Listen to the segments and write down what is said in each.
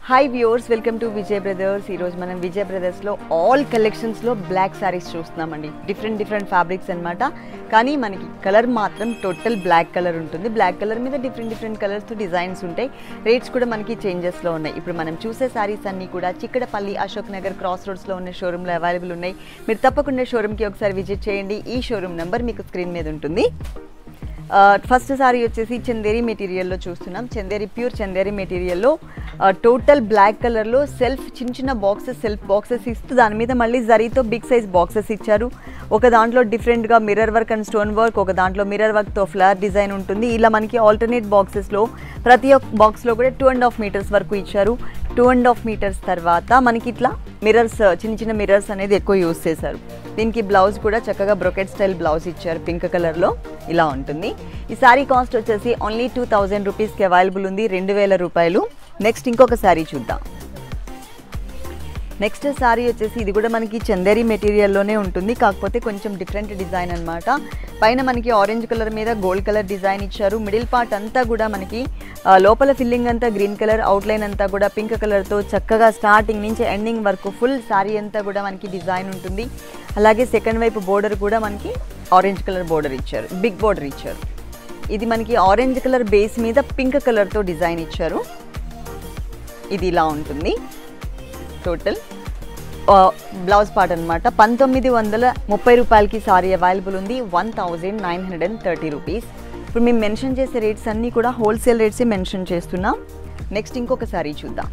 hi viewers welcome to Vijay brothers ఈరోజు మనం విజయ్ బ్రదర్స్లో ఆల్ కలెక్షన్స్లో బ్లాక్ శారీస్ చూస్తున్నామండి డిఫరెంట్ డిఫరెంట్ ఫ్యాబ్రిక్స్ అన్నమాట కానీ మనకి కలర్ మాత్రం టోటల్ బ్లాక్ కలర్ ఉంటుంది బ్లాక్ కలర్ మీద డిఫరెంట్ డిఫరెంట్ కలర్స్తో డిజైన్స్ ఉంటాయి రేట్స్ కూడా మనకి చేంజెస్లో ఉన్నాయి ఇప్పుడు మనం చూసే శారీస్ అన్నీ కూడా చిక్కడపల్లి అశోక్ నగర్ క్రాస్ రోడ్స్లో ఉన్న షోరూంలో అవైలబుల్ ఉన్నాయి మీరు తప్పకుండా షోరూమ్కి ఒకసారి విజిట్ చేయండి ఈ షోరూమ్ నెంబర్ మీకు స్క్రీన్ మీద ఉంటుంది ఫస్ట్ సారీ వచ్చేసి చందేరి మెటీరియల్లో చూస్తున్నాం చందేరి ప్యూర్ చందేరి మెటీరియల్లో టోటల్ బ్లాక్ కలర్లో సెల్ఫ్ చిన్న చిన్న బాక్సెస్ సెల్ఫ్ బాక్సెస్ ఇస్తూ దాని మీద మళ్ళీ జరీతో బిగ్ సైజ్ బాక్సెస్ ఇచ్చారు ఒక దాంట్లో డిఫరెంట్గా mirror work and stone work ఒక దాంట్లో మిర్రర్ వర్క్తో ఫ్లవర్ డిజైన్ ఉంటుంది ఇలా మనకి ఆల్టర్నేట్ బాక్సెస్లో ప్రతి ఒక్క బాక్స్లో కూడా టూ అండ్ హాఫ్ మీటర్స్ వరకు ఇచ్చారు టూ అండ్ హాఫ్ మీటర్స్ తర్వాత మనకి ఇట్లా మిర్రర్స్ చిన్న చిన్న మిర్రర్స్ అనేది ఎక్కువ యూస్ చేశారు దీనికి బ్లౌజ్ కూడా చక్కగా బ్రొకెట్ స్టైల్ బ్లౌజ్ ఇచ్చారు పింక్ కలర్లో ఇలా ఉంటుంది ఈ శారీ కాస్ట్ వచ్చేసి ఓన్లీ టూ థౌజండ్ రూపీస్కి అవైలబుల్ ఉంది రెండు వేల రూపాయలు నెక్స్ట్ ఇంకొక శారీ చూద్దాం నెక్స్ట్ శారీ వచ్చేసి ఇది కూడా మనకి చందేరి మెటీరియల్లోనే ఉంటుంది కాకపోతే కొంచెం డిఫరెంట్ డిజైన్ అన్నమాట పైన మనకి ఆరెంజ్ కలర్ మీద గోల్డ్ కలర్ డిజైన్ ఇచ్చారు మిడిల్ పార్ట్ అంతా కూడా మనకి ఆ, లోపల ఫిల్లింగ్ అంతా గ్రీన్ కలర్ అవుట్లైన్ అంతా కూడా పింక్ కలర్తో చక్కగా స్టార్టింగ్ నుంచి ఎండింగ్ వరకు ఫుల్ శారీ అంతా కూడా మనకి డిజైన్ ఉంటుంది అలాగే సెకండ్ వైపు బోర్డర్ కూడా మనకి ఆరెంజ్ కలర్ బోర్డర్ ఇచ్చారు బిగ్ బోర్డర్ ఇచ్చారు ఇది మనకి ఆరెంజ్ కలర్ బేస్ మీద పింక్ కలర్తో డిజైన్ ఇచ్చారు ఇది ఇలా ఉంటుంది టోటల్ బ్లౌజ్ పార్ట్ అనమాట పంతొమ్మిది వందల ముప్పై రూపాయలకి సారీ అవైలబుల్ ఉంది one thousand nine hundred and thirty rupees ఇప్పుడు మేము మెన్షన్ చేసే రేట్స్ అన్నీ కూడా హోల్సేల్ రేట్సే మెన్షన్ చేస్తున్నాం నెక్స్ట్ ఇంకొక సారీ చూద్దాం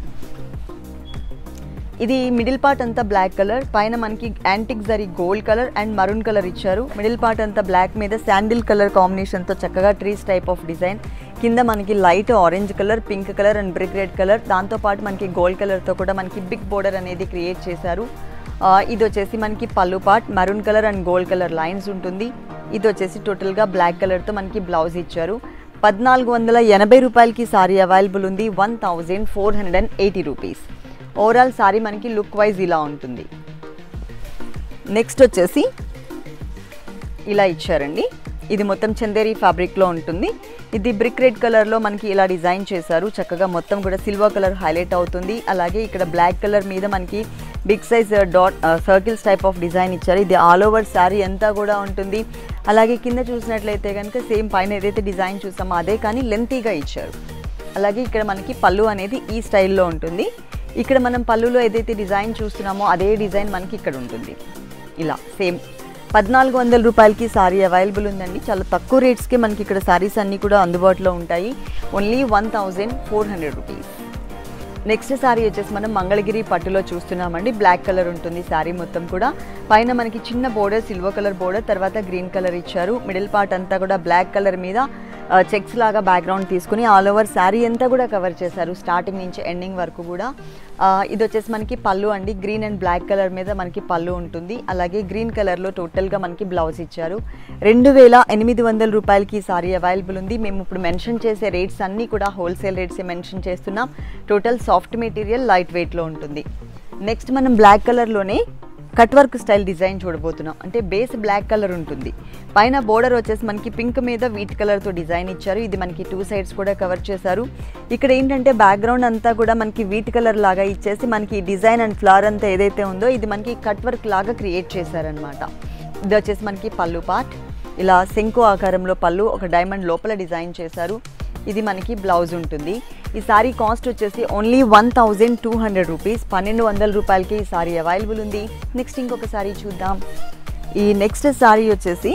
ఇది మిడిల్ పార్ట్ అంతా బ్లాక్ కలర్ పైన మనకి antique zari gold colour and maroon colour ఇచ్చారు మిడిల్ పార్ట్ అంతా బ్లాక్ మీద శాండిల్ కలర్ కాంబినేషన్తో చక్కగా ట్రీస్ టైప్ ఆఫ్ డిజైన్ కింద మనకి light orange colour pink colour and brick red colour దాంతోపాటు మనకి గోల్డ్ కలర్తో కూడా మనకి బిగ్ బోర్డర్ అనేది క్రియేట్ చేశారు ఆ, ఇది వచ్చేసి మనకి పళ్ళు part maroon colour and gold colour lines ఉంటుంది ఇది వచ్చేసి టోటల్గా బ్లాక్ కలర్తో మనకి బ్లౌజ్ ఇచ్చారు పద్నాలుగు వందల ఎనభై రూపాయలకి సారీ అవైలబుల్ ఉంది one thousand four hundred and eighty rupees overall sari మనకి లుక్ వైజ్ ఇలా ఉంటుంది నెక్స్ట్ వచ్చేసి ఇలా ఇచ్చారండి ఇది మొత్తం చందేరి ఫ్యాబ్రిక్లో ఉంటుంది ఇది బ్రిక్ రెడ్ కలర్లో మనకి ఇలా డిజైన్ చేశారు చక్కగా మొత్తం కూడా సిల్వర్ కలర్ హైలైట్ అవుతుంది అలాగే ఇక్కడ బ్లాక్ కలర్ మీద మనకి big size dot circles type of design ఇచ్చారు ఇది ఆల్ ఓవర్ శారీ అంతా కూడా ఉంటుంది అలాగే కింద చూసినట్లయితే కనుక సేమ్ పైన ఏదైతే డిజైన్ చూసామో అదే కానీ లెంతీగా ఇచ్చారు అలాగే ఇక్కడ మనకి పళ్ళు అనేది ఈ స్టైల్లో ఉంటుంది ఇక్కడ మనం పళ్ళులో ఏదైతే డిజైన్ చూస్తున్నామో అదే డిజైన్ మనకి ఇక్కడ ఉంటుంది ఇలా సేమ్ పద్నాలుగు వందల రూపాయలకి సారీ అవైలబుల్ ఉందండి చాలా తక్కువ రేట్స్కి మనకి ఇక్కడ సారీస్ అన్నీ కూడా అందుబాటులో ఉంటాయి only one thousand four hundred rupees next sari వచ్చేసి మనం మంగళగిరి పట్టులో చూస్తున్నామండి బ్లాక్ కలర్ ఉంటుంది శారీ మొత్తం కూడా పైన మనకి చిన్న బోర్డర్ సిల్వర్ కలర్ బోర్డర్ తర్వాత గ్రీన్ కలర్ ఇచ్చారు మిడిల్ పార్ట్ అంతా కూడా బ్లాక్ కలర్ మీద చెక్స్ లాగా బ్యాక్గ్రౌండ్ తీసుకుని ఆల్ ఓవర్ శారీ అంతా కూడా కవర్ చేశారు స్టార్టింగ్ నుంచి ఎండింగ్ వరకు కూడా ఆ, ఇది వచ్చేసి మనకి పళ్ళు అండి గ్రీన్ అండ్ బ్లాక్ కలర్ మీద మనకి పళ్ళు ఉంటుంది అలాగే గ్రీన్ కలర్లో టోటల్గా మనకి బ్లౌజ్ ఇచ్చారు రెండు వేల ఎనిమిది వందల రూపాయలకి ఈ సారీ అవైలబుల్ ఉంది మేము ఇప్పుడు మెన్షన్ చేసే రేట్స్ అన్నీ కూడా హోల్సేల్ రేట్సే మెన్షన్ చేస్తున్నాం టోటల్ సాఫ్ట్ మెటీరియల్ లైట్ వెయిట్లో ఉంటుంది నెక్స్ట్ మనం బ్లాక్ కలర్లోనే కట్ వర్క్ స్టైల్ డిజైన్ చూడబోతున్నాం అంటే బేస్ బ్లాక్ కలర్ ఉంటుంది పైన బోర్డర్ వచ్చేసి మనకి పింక్ మీద వీట్ కలర్తో డిజైన్ ఇచ్చారు ఇది మనకి టూ సైడ్స్ కూడా కవర్ చేశారు ఇక్కడ ఏంటంటే బ్యాక్గ్రౌండ్ అంతా కూడా మనకి వీట్ కలర్ లాగా ఇచ్చేసి మనకి డిజైన్ అండ్ ఫ్లవర్ అంతా ఏదైతే ఉందో ఇది మనకి కట్ వర్క్ లాగా క్రియేట్ చేశారనమాట ఇది వచ్చేసి మనకి పళ్ళు పార్ట్ ఇలా శంకు ఆకారంలో పళ్ళు ఒక డైమండ్ లోపల డిజైన్ చేశారు ఇది మనకి బ్లౌజ్ ఉంటుంది ఈ సారీ కాస్ట్ వచ్చేసి only one thousand two hundred rupees పన్నెండు వందల రూపాయలకి ఈ సారీ అవైలబుల్ ఉంది నెక్స్ట్ ఇంకొక సారీ చూద్దాం ఈ నెక్స్ట్ సారీ వచ్చేసి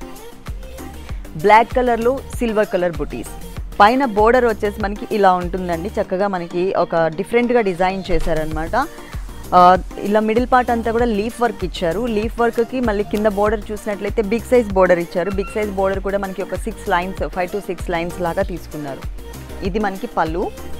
బ్లాక్ కలర్లో సిల్వర్ కలర్ బుటీస్ పైన బోర్డర్ వచ్చేసి మనకి ఇలా ఉంటుందండి చక్కగా మనకి ఒక డిఫరెంట్గా డిజైన్ చేశారనమాట ఆ, ఇలా మిడిల్ పార్ట్ అంతా కూడా లీఫ్ వర్క్ ఇచ్చారు లీఫ్ వర్క్కి మళ్ళీ కింద బోర్డర్ చూసినట్లయితే బిగ్ సైజ్ బోర్డర్ ఇచ్చారు బిగ్ సైజ్ బోర్డర్ కూడా మనకి ఒక six lines five to six lines లాగా తీసుకున్నారు ఇది మనకి పళ్ళు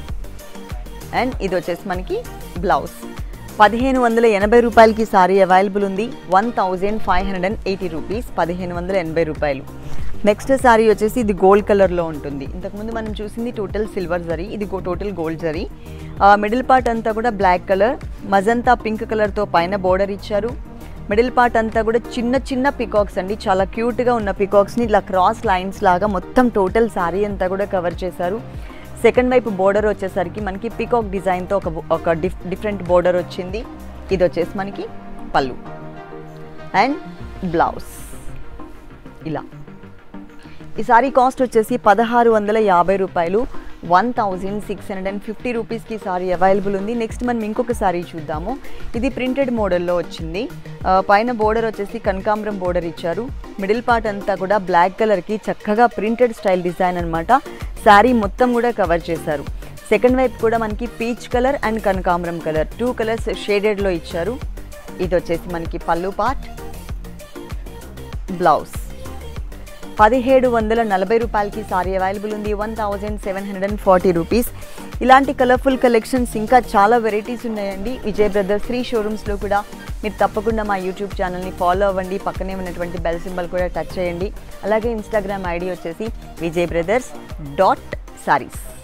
అండ్ ఇది వచ్చేసి మనకి బ్లౌజ్ పదిహేను వందల ఎనభై రూపాయలకి సారీ అవైలబుల్ ఉంది one thousand five hundred and eighty rupees పదిహేను వందల ఎనభై రూపాయలు నెక్స్ట్ సారీ వచ్చేసి ఇది గోల్డ్ కలర్లో ఉంటుంది ఇంతకుముందు మనం చూసింది టోటల్ సిల్వర్ జరీ ఇది total gold zari middle part అంతా కూడా బ్లాక్ కలర్ మజంతా పింక్ కలర్తో పైన బోర్డర్ ఇచ్చారు మిడిల్ పార్ట్ అంతా కూడా చిన్న చిన్న పికాక్స్ అండి చాలా క్యూట్గా ఉన్న పికాక్స్ని ఇలా క్రాస్ లైన్స్ లాగా మొత్తం టోటల్ శారీ అంతా కూడా కవర్ చేశారు సెకండ్ వైపు బోర్డర్ వచ్చేసరికి మనకి పికాక్ డిజైన్తో ఒక ఒక డిఫ్ డిఫరెంట్ బోర్డర్ వచ్చింది ఇది వచ్చేసి మనకి పళ్ళు అండ్ బ్లౌజ్ ఇలా ఈ సారీ కాస్ట్ వచ్చేసి పదహారు వందల యాభై రూపాయలు one thousand six hundred and fifty రూపీస్కి సారీ అవైలబుల్ ఉంది నెక్స్ట్ మనం ఇంకొక సారీ చూద్దాము ఇది ప్రింటెడ్ మోడల్లో వచ్చింది ఆ, పైన బోర్డర్ వచ్చేసి కనకాంబరం బోర్డర్ ఇచ్చారు మిడిల్ పార్ట్ అంతా కూడా బ్లాక్ కలర్కి చక్కగా ప్రింటెడ్ స్టైల్ డిజైన్ అనమాట శారీ మొత్తం కూడా కవర్ చేశారు సెకండ్ వైపు కూడా మనకి పీచ్ కలర్ అండ్ కనకాంబరం కలర్ టూ కలర్స్ షేడెడ్లో ఇచ్చారు ఇది వచ్చేసి మనకి పళ్ళు పార్ట్ బ్లౌజ్ పదిహేడు వందల నలభై రూపాయలకి సారీ అవైలబుల్ ఉంది one thousand seven hundred and forty rupees ఇలాంటి కలర్ఫుల్ కలెక్షన్స్ ఇంకా చాలా వెరైటీస్ ఉన్నాయండి విజయ్ బ్రదర్స్ త్రీ షోరూమ్స్లో కూడా మీరు తప్పకుండా మా యూట్యూబ్ ఛానల్ని ఫాలో అవ్వండి పక్కనే ఉన్నటువంటి బెల్ సింబల్ కూడా టచ్ చేయండి అలాగే ఇన్స్టాగ్రామ్ ఐడి వచ్చేసి విజయ్ బ్రదర్స్ డాట్ సారీస్